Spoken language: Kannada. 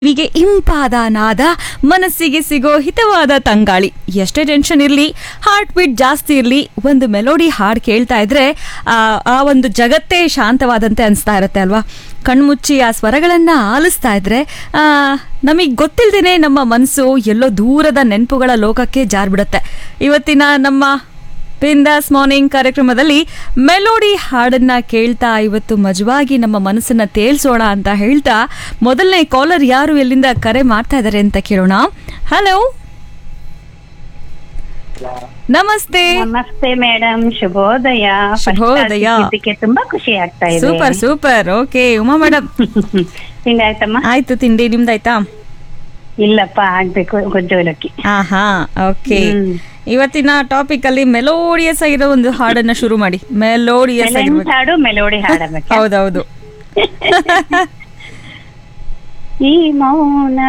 ಕಿವಿಗೆ ಇಂಪಾದ ನಾದ ಮನಸ್ಸಿಗೆ ಸಿಗೋ ಹಿತವಾದ ತಂಗಾಳಿ ಎಷ್ಟೇ ಟೆನ್ಷನ್ ಇರಲಿ ಹಾರ್ಟ್ ಬೀಟ್ ಜಾಸ್ತಿ ಇರಲಿ ಒಂದು ಮೆಲೋಡಿ ಹಾಡು ಕೇಳ್ತಾ ಇದ್ರೆ ಆ ಆ ಒಂದು ಜಗತ್ತೇ ಶಾಂತವಾದಂತೆ ಅನಿಸ್ತಾ ಇರುತ್ತೆ ಅಲ್ವಾ ಕಣ್ಮುಚ್ಚಿ ಆ ಸ್ವರಗಳನ್ನ ಆಲಿಸ್ತಾ ಇದ್ರೆ ನಮಗೆ ಗೊತ್ತಿಲ್ಲದೇನೆ ನಮ್ಮ ಮನಸ್ಸು ಎಲ್ಲೋ ದೂರದ ನೆನಪುಗಳ ಲೋಕಕ್ಕೆ ಜಾರ್ಬಿಡುತ್ತೆ ಇವತ್ತಿನ ನಮ್ಮ ಬಿಂದಾಸ್ ಮಾರ್ನಿಂಗ್ ಕಾರ್ಯಕ್ರಮದಲ್ಲಿ ಮೆಲೋಡಿ ಹಾಡನ್ನ ಕೇಳ್ತಾ ಇವತ್ತು ಮಜವಾಗಿ ನಮ್ಮ ಮನಸ್ಸನ್ನ ತೇಲ್ಸೋಣ ಅಂತ ಹೇಳ್ತಾ ಮೊದಲನೇ ಕಾಲರ್ ಯಾರು ಎಲ್ಲಿಂದ ಕರೆ ಮಾಡ್ತಾ ಇದ್ದಾರೆ ಅಂತ ಕೇಳೋಣ ಹಲೋ ನಮಸ್ತೆ ನಮಸ್ತೆ ಮೇಡಮ್ ಶುಭೋದಯ First ಶುಭೋದಯ. ಸಿಕ್ಕಿದ್ದಕ್ಕೆ ತುಂಬಾ ಖುಷಿ ಆಗ್ತಾ ಇದೆ super super okay Uma madam ತಿಂಡಿ ಆಯ್ತಮ್ಮ ಆಯ್ತು ತಿಂಡಿ ನಿಮ್ದಾಯ್ತಾ ಇಲ್ಲಪ್ಪ ಆಗ್ಬೇಕು ಗೊಜ್ಜೋಲಕ್ಕಿ ಹಾ ಹಾ ಓಕೆ ಹ್ಮ್. ಇವತ್ತಿನ ಟಾಪಿಕ್ ಅಲ್ಲಿ ಮೆಲೋಡಿಯಸ್ ಆಗಿರೋ ಒಂದು ಹಾಡನ್ನ ಶುರು ಮಾಡಿ ಮೆಲೋಡಿಯಸ್ ಮೆಲೋಡಿ ಆಗಿರ್ಬೇಕು ಹಾಡು ಮೆಲೋಡಿ ಹಾಡಬೇಕು ಹೌದೌದು ಈ ಮೌನ